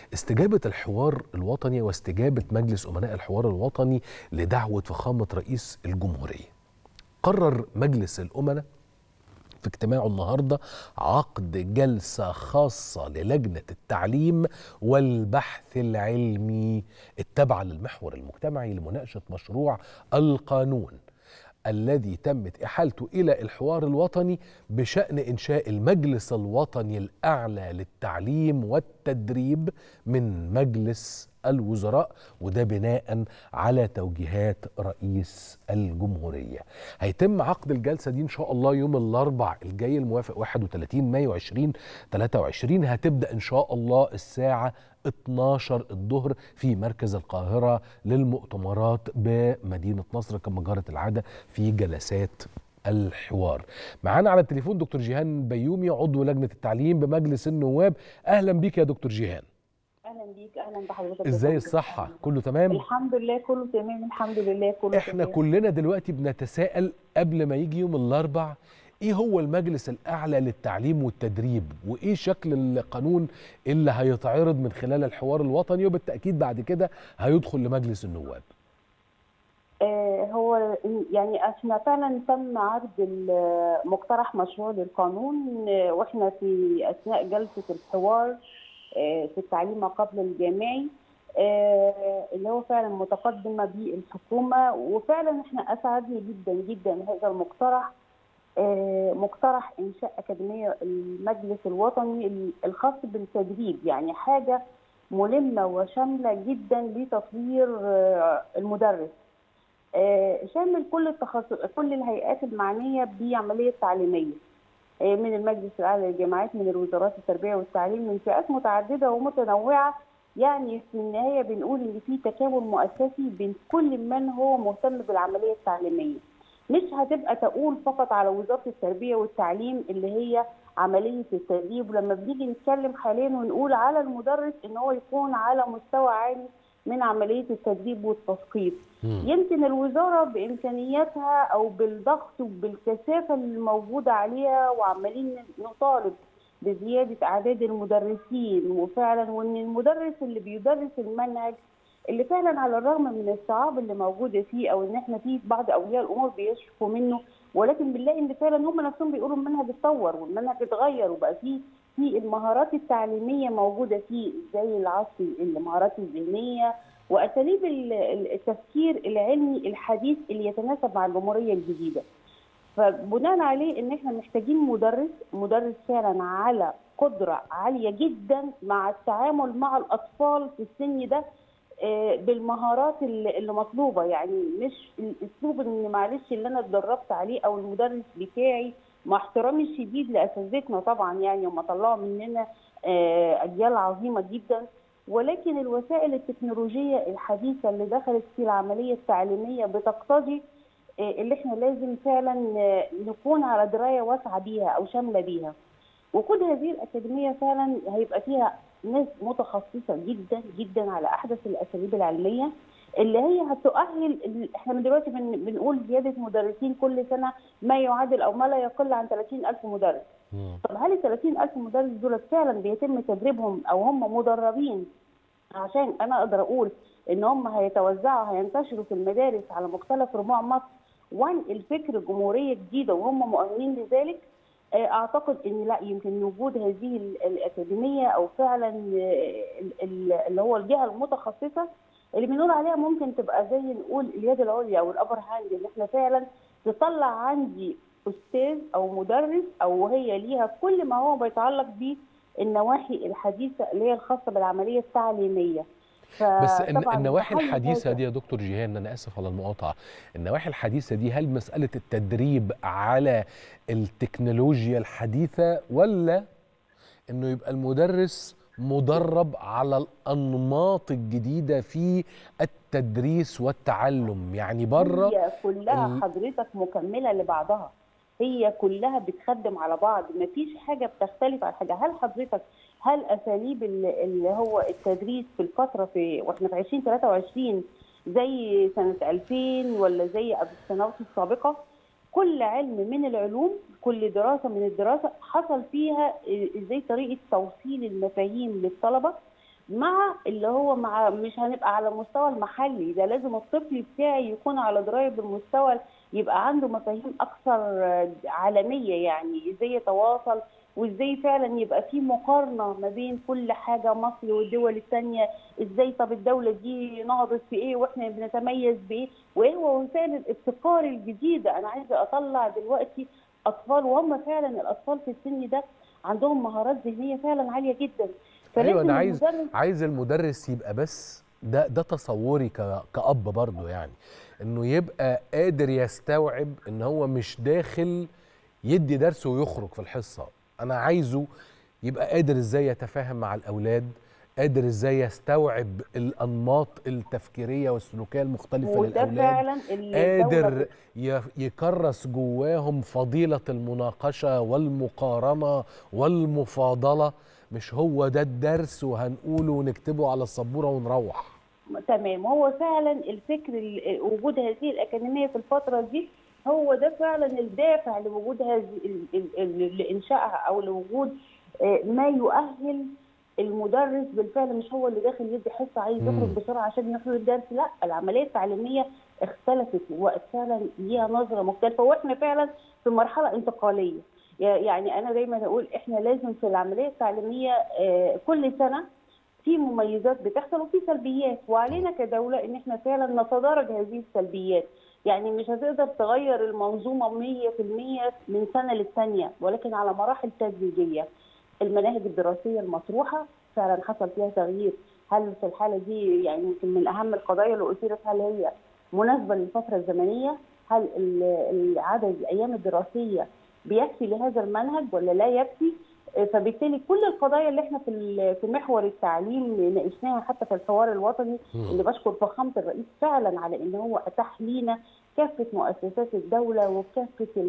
استجابة الحوار الوطني واستجابة مجلس أمناء الحوار الوطني لدعوة فخامة رئيس الجمهورية قرر مجلس الأمناء في اجتماعه النهارده عقد جلسه خاصه للجنه التعليم والبحث العلمي التابعه للمحور المجتمعي لمناقشه مشروع القانون الذي تمت احالته الى الحوار الوطني بشان انشاء المجلس الوطني الاعلى للتعليم والتدريب من مجلس الوزراء وده بناء على توجيهات رئيس الجمهورية هيتم عقد الجلسة دي إن شاء الله يوم الأربع الجاي الموافق 31 مايو 2023 هتبدأ إن شاء الله الساعة 12 الظهر في مركز القاهرة للمؤتمرات بمدينة نصر كما جرت العادة في جلسات الحوار معانا على التليفون دكتور جيهان بيومي عضو لجنة التعليم بمجلس النواب أهلا بيك يا دكتور جيهان اهلا بيك اهلا بحضرتك ازاي الصحة كله تمام الحمد لله كله تمام الحمد لله كله احنا تمام. كلنا دلوقتي بنتساءل قبل ما يجي يوم الاربع ايه هو المجلس الاعلى للتعليم والتدريب وايه شكل القانون اللي هيتعرض من خلال الحوار الوطني وبالتاكيد بعد كده هيدخل لمجلس النواب آه هو يعني احنا فعلا تم عرض ال- مقترح مشروع للقانون آه، واحنا في اثناء جلسه الحوار آه، في التعليم ما قبل الجامعي آه، اللي هو فعلا متقدمه به الحكومه وفعلا احنا اسعدني جدا جدا هذا المقترح آه، مقترح انشاء اكاديميه المجلس الوطني الخاص بالتدريب يعني حاجه ملمه وشامله جدا لتطوير آه، المدرس آه، شامل كل التخصص كل الهيئات المعنيه بعمليه تعليميه آه، من المجلس الاعلى للجامعات من الوزارات التربيه والتعليم من فئات متعدده ومتنوعه يعني في النهايه بنقول ان في تكامل مؤسسي بين كل من هو مهتم بالعمليه التعليميه مش هتبقى تقول فقط على وزاره التربيه والتعليم اللي هي عمليه التدريب ولما بنيجي نتكلم حاليا ونقول على المدرس ان هو يكون على مستوى عالي من عمليه التدريب والتثقيف يمكن الوزاره بامكانياتها او بالضغط وبالكثافه اللي موجوده عليها وعمالين نطالب بزياده اعداد المدرسين وفعلا وان المدرس اللي بيدرس المنهج اللي فعلا على الرغم من الصعاب اللي موجوده فيه او ان احنا في بعض اولياء الامور بيشكوا منه ولكن بنلاقي ان فعلا هم نفسهم بيقولوا المنهج اتطور والمنهج اتغير وبقى فيه في المهارات التعليميه موجوده فيه زي العصر المهارات الذهنيه واساليب ال- ال- التفكير العلمي الحديث اللي يتناسب مع الجمهوريه الجديده. فبناء عليه ان احنا محتاجين مدرس مدرس فعلا على قدره عاليه جدا مع التعامل مع الاطفال في السن ده آه، بالمهارات اللي اللي مطلوبه يعني مش الاسلوب ان معلش اللي انا اتدربت عليه او المدرس بتاعي مع احترامي الشديد لاساتذتنا طبعا يعني هم طلعوا مننا آه، اجيال عظيمه جدا ولكن الوسائل التكنولوجيه الحديثه اللي دخلت في العمليه التعليميه بتقتضي آه، اللي احنا لازم فعلا آه، نكون على درايه واسعه بيها او شامله بيها. وجود هذه الاكاديميه فعلا هيبقى فيها ناس متخصصه جدا جدا على احدث الاساليب العلميه اللي هي هتؤهل ال- احنا من دلوقتي بن- بنقول زياده مدرسين كل سنه ما يعادل او ما لا يقل عن 30000 مدرس. طب هل ال 30000 مدرس دول فعلا بيتم تدريبهم او هم مدربين عشان انا اقدر اقول ان هم هيتوزعوا هينتشروا في المدارس على مختلف ربوع مصر وانقل فكر جمهوريه جديده وهم مؤمنين لذلك آه، اعتقد ان لا يمكن وجود هذه ال- الاكاديميه او فعلا آه، ال- ال- اللي هو الجهه المتخصصه اللي بنقول عليها ممكن تبقى زي نقول اليد العليا او الابر هاند ان احنا فعلا تطلع عندي استاذ او مدرس او هي ليها كل ما هو بيتعلق بالنواحي الحديثه اللي هي الخاصه بالعمليه التعليميه بس الن- فطبعاً النواحي بحيي الحديثه هذا. دي يا دكتور جيهان انا اسف على المقاطعه النواحي الحديثه دي هل مساله التدريب على التكنولوجيا الحديثه ولا انه يبقى المدرس مدرب على الانماط الجديده في التدريس والتعلم يعني بره هي كلها ال- حضرتك مكمله لبعضها هي كلها بتخدم على بعض مفيش حاجه بتختلف عن حاجه هل حضرتك هل اساليب ال- اللي هو التدريس في الفتره في واحنا في 2023 زي سنه 2000 ولا زي قبل السنوات السابقه كل علم من العلوم كل دراسه من الدراسه حصل فيها ازاي طريقه توصيل المفاهيم للطلبه مع اللي هو مع مش هنبقى على المستوى المحلي ده لازم الطفل بتاعي يكون على درايه بالمستوى يبقى عنده مفاهيم اكثر عالميه يعني ازاي يتواصل وازاي فعلا يبقى في مقارنه ما بين كل حاجه مصر والدول الثانيه ازاي طب الدوله دي نهضت في ايه واحنا بنتميز بايه وايه هو وسائل الابتكار الجديده انا عايزه اطلع دلوقتي اطفال وهم فعلا الاطفال في السن ده عندهم مهارات ذهنيه فعلا عاليه جدا ايوه انا عايز عايز المدرس يبقى بس ده ده تصوري كأب برضه يعني انه يبقى قادر يستوعب ان هو مش داخل يدي درس ويخرج في الحصه انا عايزه يبقى قادر ازاي يتفاهم مع الاولاد قادر ازاي يستوعب الانماط التفكيريه والسلوكيه المختلفه وده للاولاد فعلا قادر يكرس جواهم فضيله المناقشه والمقارنه والمفاضله مش هو ده الدرس وهنقوله ونكتبه على السبوره ونروح تمام هو فعلا الفكر وجود هذه الاكاديميه في الفتره دي هو ده فعلا الدافع لوجود هذه لانشائها او لوجود ما يؤهل المدرس بالفعل مش هو اللي داخل يدي حصه عايز يخرج بسرعه عشان يخرج الدرس لا العمليه التعليميه اختلفت وبقت فعلا ليها نظره مختلفه واحنا فعلا في مرحله انتقاليه يعني انا دايما اقول احنا لازم في العمليه التعليميه كل سنه في مميزات بتحصل وفي سلبيات وعلينا كدوله ان احنا فعلا نتدارج هذه السلبيات يعني مش هتقدر تغير المنظومه 100% من سنه للثانيه ولكن على مراحل تدريجيه المناهج الدراسيه المطروحه فعلا حصل فيها تغيير هل في الحاله دي يعني يمكن من اهم القضايا اللي اثيرت هل هي مناسبه للفتره الزمنيه هل عدد الايام الدراسيه بيكفي لهذا المنهج ولا لا يكفي فبالتالي كل القضايا اللي احنا في في محور التعليم ناقشناها حتى في الحوار الوطني اللي بشكر فخامه الرئيس فعلا على ان هو اتاح لينا كافه مؤسسات الدوله وكافه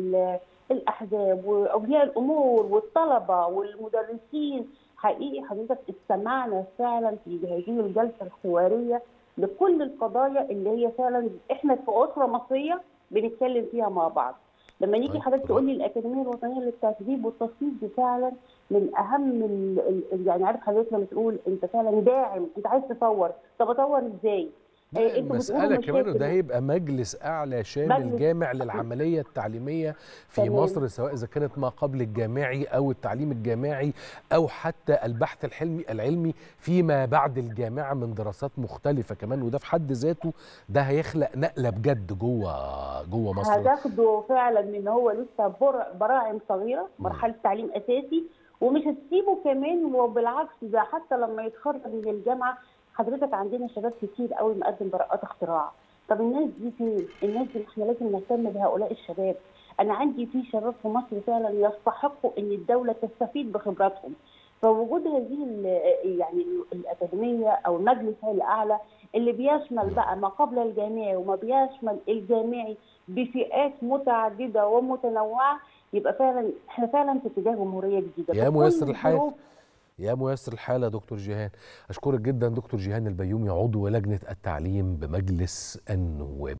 الاحزاب واولياء الامور والطلبه والمدرسين حقيقي حضرتك استمعنا فعلا في هذه الجلسه الحواريه لكل القضايا اللي هي فعلا احنا في اسره مصريه بنتكلم فيها مع بعض. لما نيجي حضرتك تقول لي الاكاديميه الوطنيه للتدريب والتصنيف دي فعلا من اهم ال ال يعني عارف حضرتك لما تقول انت فعلا داعم انت عايز تطور طب اطور ازاي؟ إيه المسألة كمان وده هيبقى مجلس أعلى شامل مجلس جامع للعملية التعليمية في تمام. مصر سواء إذا كانت ما قبل الجامعي أو التعليم الجامعي أو حتى البحث الحلمي العلمي فيما بعد الجامعة من دراسات مختلفة كمان وده في حد ذاته ده هيخلق نقلة بجد جوه جوه مصر هتاخده فعلا من هو لسه براعم صغيرة مرحلة تعليم أساسي ومش هتسيبه كمان وبالعكس ده حتى لما يتخرج من الجامعه حضرتك عندنا شباب كتير قوي مقدم براءات اختراع طب الناس دي فين؟ الناس دي احنا لازم نهتم بهؤلاء الشباب انا عندي في شباب في مصر فعلا يستحقوا ان الدوله تستفيد بخبراتهم فوجود هذه يعني الاكاديميه او المجلس الاعلى اللي بيشمل بقى ما قبل الجامعي وما بيشمل الجامعي بفئات متعدده ومتنوعه يبقى فعلا احنا فعلا في اتجاه جمهوريه جديده يا ميسر الحال يا ميسر الحال يا دكتور جيهان اشكرك جدا دكتور جيهان البيومي عضو لجنه التعليم بمجلس النواب